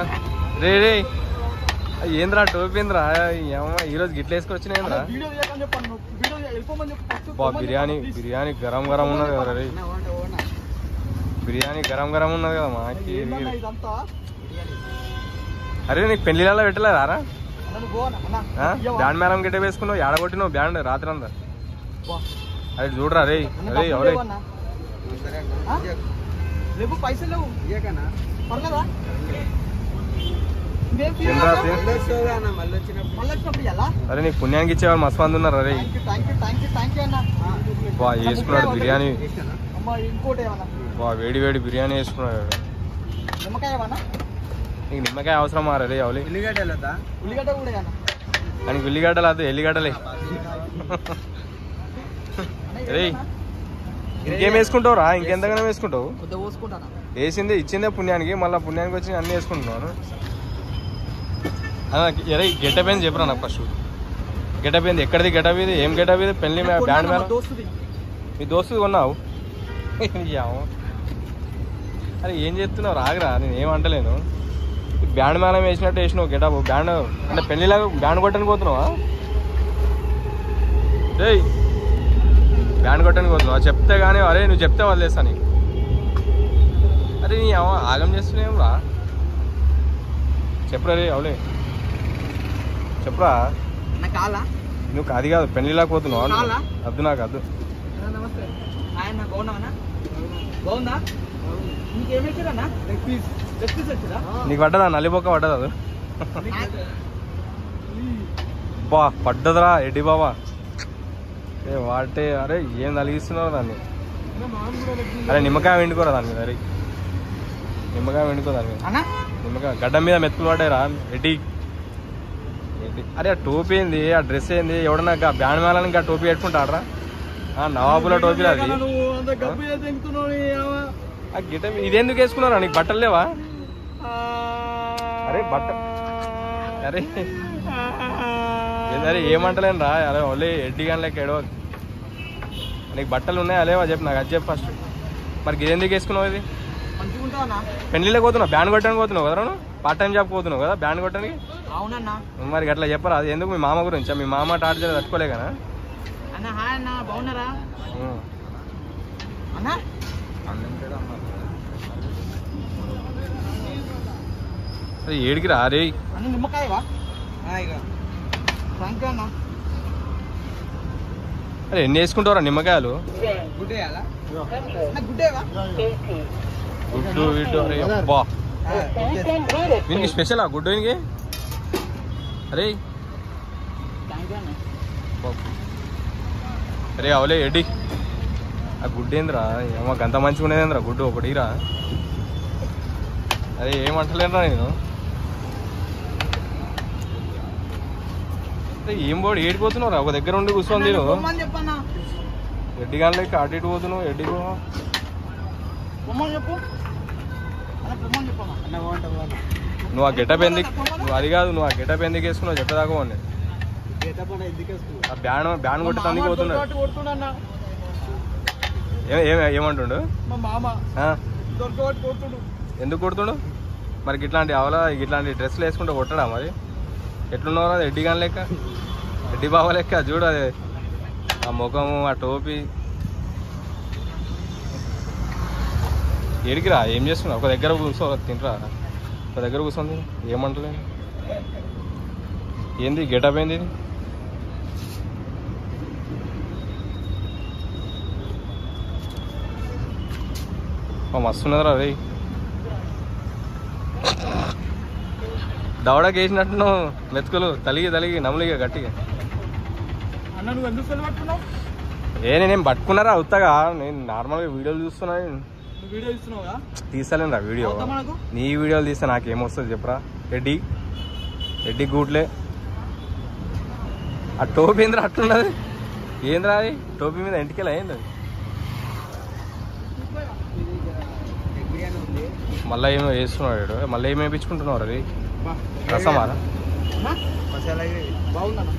రే రే ఏంద్రా టోపీంద్రా ఏమో ఈరోజు గిట్ల వేసుకొచ్చినాయింద్రా వీడియో చేయకని చెప్పాను నువ్వు. వీడియో చేయ- వెళ్ళిపోమని చెప్పు ఫస్ట్ బా బిర్యానీ బిర్యానీ గరం గరం ఉన్నది కదా రే బిర్యానీ గరం గరం ఉన్నది కదా మా ఏందన్నా ఇదంతా అరే నీకు పెళ్లిళ్ళలో పెట్టలేదా రా నన్ను గో అన్న. అన్న, ఆ? ఇయ్యవా? బ్యాండ్ మేళం గిట్ట వేసుకున్నావు ఏడగొట్టినావు బ్యాండ్ రాత్రి అంతా బా. అది చూడరా రే అన్న, అరే డబ్బులు ఎవరే లేవన్నా? ఆ? లేవు పైసలు లేవు పర్లేదా ఇదేం ఫీల్ తినరా, కాదు? తిన్. మళ్ళీ వచ్చినప్పుడు ఇయ్యాలా? అరే నీకు పుణ్యానికి ఇచ్చేవాళ్ళు మస్తు మంది ఉన్నారు అరే థాంక్యూ, థాంక్యూ, థాంక్యూ, థాంక్యూ అన్న. బా వేసుకున్నాడు బిర్యానీ అమ్మా ఇంకోటి ఏమన్నా బా వేడి వేడి బిర్యానీ వేసుకున్నాడు నిమ్మకాయ ఏమన్నా నీకు నిమ్మకాయ అవసరం మారా రే అవలి ఉల్లిగడ్డ కూడా ఏమన్నా దానికి ఉల్లిగడ్డలు అది ఎల్లిగడ్డలే రేయ్ ఇంకేం వేసుకుంటావు రా ఇంకెంతగానో వేసుకుంటావు కొద్దిగా పోసుకుంటానా వేసిందే ఇచ్చిందే పుణ్యానికి మళ్ళీ పుణ్యానికి వచ్చి అన్నీ వేసుకుంటున్నాను ఎరే గెటప్ ఏంది చెప్పరా నాకు ఫస్ట్ గెటప్ ఏంది ఎక్కడిది గెటప్ ఇది ఏం గెటప్ ఇది పెళ్లి మే- బ్యాండ్ మా మేళం దోస్తుది మీ దోస్తు కొన్నావు యావ. అరే ఏం చేస్తున్నావు రాగరా నేను ఏం అంటలేను ఈ బ్యాండ్ మేళం వేసినట్టు వేసినావు గెటప్ బ్యాండ్ అంటే పెళ్లిలాగా బ్యాండ్ కొట్టని పోతున్నావా డేయ్ బ్యాండ్ కొట్టని పోతున్నావా చెప్తే కానీ అరే నువ్వు చెప్తే వదిలేస్తా నీకు అరే నీ అవ ఆగం చేస్తున్నావు రా చెప్పురా రే అవులే చెప్పురా అన్న కాలా నువ్వు అది కాదు పెళ్లిలాగా పోతున్నావు చాలా? వద్దు నాకు వద్దు నమస్తే ఆయన బాగున్నావన్నా బాగుందా నీకేమేసారన్నా లెగ్ పీస్ లెగ్ పీస్ వచ్చిరా నీకు పడ్డదా నల్లిబొక్క పడ్డదా అది? బా పడ్డదరా ఎడ్డి బాబా ఏ వాటే అరే ఏం నలిగిస్తున్నావు దాన్ని అరే నిమ్మకాయ వండుకోరా దాని మీద అరే నిమ్మకాయ వండుకో దాని మీద అన్నా నిమ్మకాయ గడ్డ మీద మెతుకులు పడ్డాయిరా ఎడ్డి ఎడ్డి అరే ఆ టోపీ ఏంది ఆ డ్రెస్ ఏంది ఎవడన్నా గా బ్యాండ్ మేళానికి ఆ టోపీ పెట్టుకుంటాడరా ఆ నవాబుల టోపీ అది నువ్వు అంత గబ్బు చేసి ఎంకుతున్నావు నీ అవ్వ. ఆ గిట్ట ఇదెందుకు వేసుకున్నారా నీకు బట్టలు లేవా ఆ. అరే బట్ట అరే అరే ఏమంటలేను రా అరే ఒలే ఎడ్డి కానీ లెక్క ఎడవ నీకు బట్టలు ఉన్నాయా లేవా చెప్పు నాకు అది చెప్పు ఫస్ట్ మరి ఇది ఎందుకు వేసుకున్నావు ఇది మంచిగా ఉంటావన్నా పెళ్లిలోకి పోతున్నావు బ్యాండ్ కొట్టడానికి పోతున్నావు కదా నువ్వు పార్ట్ టైం జాబ్ పోతున్నావు కదా బ్యాండ్ కొట్టడానికి అవునన్నా మరి అట్లా చెప్పరా అది ఎందుకు మీ మామ గురించా మీ మామ టార్చర్ తట్టుకోలే కదా అన్న హాయ్ అన్న బాగున్నారా ఉం. అన్న అరే ఏడికి రా రే అన్న నిమ్మకాయవా థ్యాంక్ యూ అన్న అరే ఎన్ని వేసుకుంటావురా నిమ్మకాయలు గుడ్డేయాలా అన్న గుడ్డేవా గుడ్డు విడ్డు అరే అబ్బా వీనికి స్పెషల్ ఆ గుడ్డు వీనికి అరే థ్యాంక్ యూ అన్న అరే అవలే ఎడ్డి ఆ గుడ్డు ఏందిరా ఏమో గంత మంచిగా ఉండేదేంద్రా గుడ్డు ఒకటిరా అరే ఏమంటలేనురా నేను అరే ఏం పోడు ఏడిపోతున్నావురా ఒక దగ్గర ఉండి కూర్చొని నేను బొమ్మని చెప్పన్నా ఎడ్డి కానీ లెక్క అటు ఇటు పోతున్నావు ఎడ్డి పో బొమ్మని చెప్పు అన్న బొమ్మని చెప్పన్నా అన్న బాగుంటా నువ్వు ఆ గెటప్ ఎందుకు నువ్వు అది కాదు నువ్వు ఆ గెటప్ ఎందుకు వేసుకున్నావు చెప్పదాకా పోనీ ఆ బ్యాన్ బ్యాన్ కొట్టి తందుకు పోతున్నాడు కొడుతుండన్న ఏ- ఏ- ఏమంటుండు మా మామ ఆ? దొరకబట్టి కొడుతుండు ఎందుకు కొడుతుండు మరి ఇట్లాంటి అవలా ఇట్లాంటి డ్రెస్సులు వేసుకుంటే కొట్టడా మరి ఎట్లున్నావు అది ఎడ్డి కానీ లెక్క ఎడ్డి బాబా లెక్క చూడు అది ఆ ముఖము ఆ టోపీ ఏడికిరా ఏం చేస్తున్నావు ఒక దగ్గర కూర్చో తింటరా ఒక దగ్గర కూర్చొని తిను. ఏమంటలేదు ఏంది గెటప్ ఏంది ఇది? ఆ, మస్తున్నదిరా రే దవడకి వేసినట్టున్నావు మెతుకులు తలిగి తలిగి నములిగా గట్టిగా అన్న నువ్వు ఎందుకు సెలవు పట్టుకున్నావు ఏ నేనేం పట్టుకున్నారా అవుతాగా నేను నార్మల్గా వీడియోలు చూస్తున్నా నువ్వు వీడియో ఇస్తున్నావుగా తీస్తలేను రా వీడియో అవుతా మనకు నీ వీడియోలు తీస్తే నాకేమొస్తుంది చెప్పరా రెడ్డి రెడ్డి గూట్లే ఆ టోపీ ఏంద్రా అట్లున్నది ఏంద్రా అది టోపీ మీద ఇంటికెళ్ళి అయింది అది మళ్ళీ ఏమో వేస్తున్నాడు మళ్ళీ ఏమి వేయించుకుంటున్నావు అది బా. రసమారా అన్న? బాగుందన్న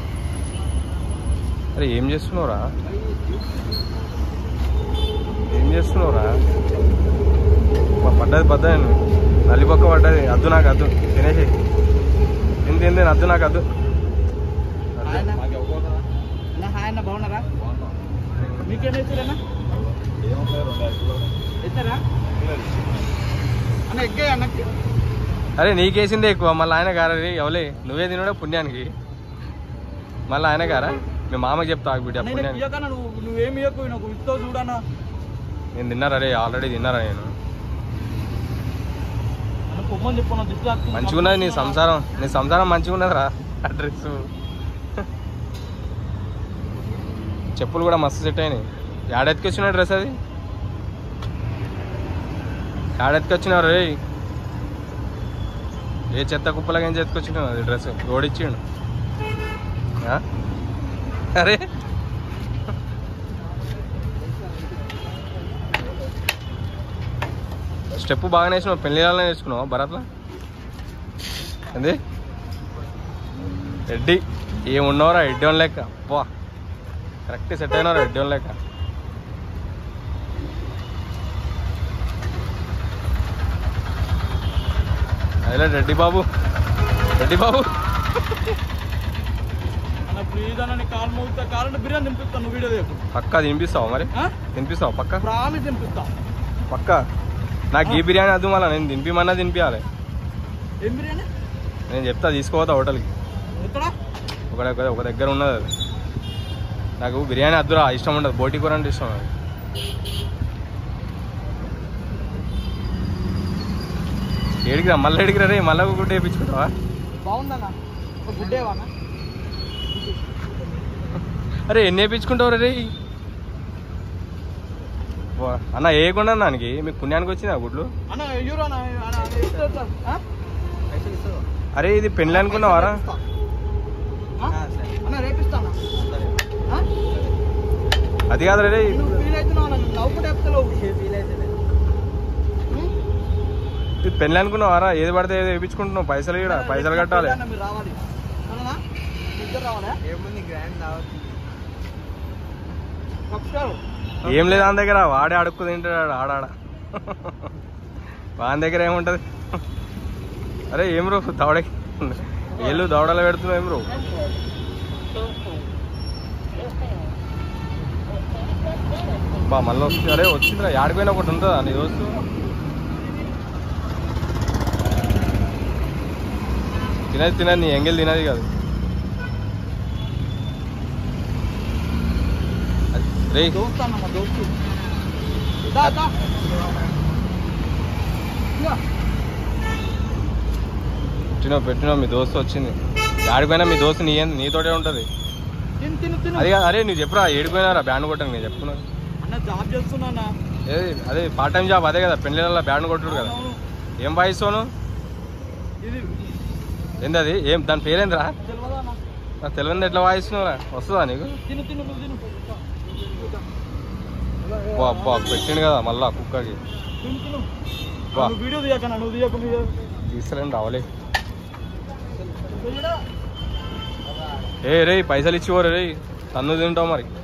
అరే ఏం చేస్తున్నావురా ఏం చేస్తున్నావురా అబ్బా, పడ్డది పడ్డది నల్లి పక్క పడ్డది అద్దు నాకు అద్దు తినేసి తిని తిని తిని అద్దు నాకు అద్దు అద్దు. ఆయన అన్న హాయ్ అన్న బాగున్నారా మీకేం వేసారన్నా ఎత్తారా అన్న ఎగ్గే అన్నకి అరే నీకేసిందే ఎక్కువ మళ్ళీ ఆయన గారా రే ఎవలే నువ్వే తినడా పుణ్యానికి మళ్ళీ ఆయన గారా మీ మామకి చెప్తా ఆగు బిడ్డ నేను పుణ్యానికి ఇయ్యకన్నా నువ్వు నువ్వేమి ఇయ్యకు నాకు ఇస్తావు చూడన్నా నేను తిన్నారా రే ఆల్రెడీ తిన్నారా నేను అన్న పొమ్మని చెప్పు దిష్టి తాకుతుంది. మంచిగా ఉన్నది నీ సంసారం నీ సంసారం మంచిగా ఉన్నదిరా అడ్రస్ చెప్పులు కూడా మస్తు సెట్ అయినాయి ఏడెత్తుకొచ్చిన డ్రెస్ అది ఏడెత్తుకొచ్చినావు రే ఏ చెత్త కుప్పలాగా ఏం చెత్తుకొచ్చినావు అది డ్రెస్ ఓడిచ్చిండు ఆ? అరే స్టెప్ బాగా నేర్చుకున్నావు పెళ్లి నేర్చుకున్నావు భరత్లో ఏంది ఎడ్డి ఏమున్నావురా ఎడ్డోన్ లెక్క అబ్బా కరెక్ట్ సెట్ అయినారా ఎడ్డోన్ లెక్క అదే రెడ్డి బాబు రెడ్డి బాబు అన్న ప్లీజ్ అన్న నీ కాలు మోగుతా కాలంటే బిర్యానీ తినిపిస్తాను నువ్వు వీడియో రేపు పక్కా తినిపిస్తావు మరి తినిపిస్తావు పక్క ప్రామిస్ తినిపిస్తా పక్క నాకు ఈ బిర్యానీ వద్దు మళ్ళీ నేను తినిపిమన్నా తినిపించాలి ఏం బిర్యానీ నేను చెప్తా తీసుకోపోతా హోటల్కి ఎక్కడ ఒక దగ్గర ఒక దగ్గర ఉన్నది అది నాకు బిర్యానీ అద్దురా ఇష్టం ఉండదు బోటి కూర అంటే ఇష్టం అది ఏడికిరా మళ్ళీ ఏడికిరా రే మళ్ళీ ఒక గుడ్డ వేయించుకుంటావా బాగుందన్న ఒక గుడ్డేవానా అరే ఎన్ని వేయించుకుంటావు రే వా, అన్న వేయకుండా దానికి మీకు పుణ్యానికి వచ్చింది ఆ గుడ్లు అన్న యూరో అన్న అన్న, అన్న, ఇస్తా, ఇస్తా. ఆ? అరే ఇది పెళ్ళి అనుకున్నావారా రేపిస్తా. ఆ? అన్న రేపిస్తానా ఆ? అది కాదు రే నువ్వు ఫీల్ అవుతున్నావు అన్న నువ్వు నవ్వుకుంటే చెప్తలేవు ఉం? ఇది పెళ్ళి అనుకున్నావారా ఏది పడితే ఏది వేయించుకుంటున్నావు పైసలు కూడా పైసలు కట్టాలి అన్న, మీరు రావాలి అవునా మీ ఇద్దరు రావాలా ఏముంది గ్రాండ్ దావత్ నమస్కారం ఏం లేదు ఆయన దగ్గర వాడే అడుక్కు తింటాడు ఆడాడ వాని దగ్గర ఏముంటది అరే ఏం రో దవడకి ఏళ్ళు దవడలో పెడుతున్నావు ఏం రో బా మళ్ళీ వస్తుంది అరే వచ్చిందిరా ఆడిపోయినా ఒకటి ఉంటుందా నీ దోస్తు తినది తినది నీ ఎంగిల్ తినది కాదు రే దోస్తు అన్న మా దోస్తు దా దా ఇదిగో. పెట్టినా పెట్టినా మీ దోస్తు వచ్చింది ఆడిపోయినా మీ దోస్తు నీ నీతోటే ఉంటది తిను తిను తిను అది కాదు, అరే నువ్వు చెప్పురా ఏడిపోయినారా బ్యాండ్ కొట్టను నేను చెప్పుకున్నా అన్న జాబ్ చేస్తున్నా అన్న ఏది అదే పార్ట్ టైం జాబ్ అదే కదా పెళ్ళిళ్ళ బ్యాండ్ కొట్టుడు కదా అవును. ఏం వాయిస్తోను ఇది ఏంది అది ఏం దాని పేరేందిరా తెలియదా అన్న నాకు తెలియదు ఎట్లా వాయిస్తున్నావురా వస్తుందా నీకు తిను తిను నువ్వు తిను బా అబ్బా పెట్టిండు కదా మళ్ళా కుక్కకి తిను తిను వా. నువ్వు వీడియో తీయకన్నా నువ్వు తీయకు నువ్వు తీసుకురండి రావలే తీయడా? ఏ రే పైసలు ఇచ్చిపోరు రే తన్ను తింటావు మరి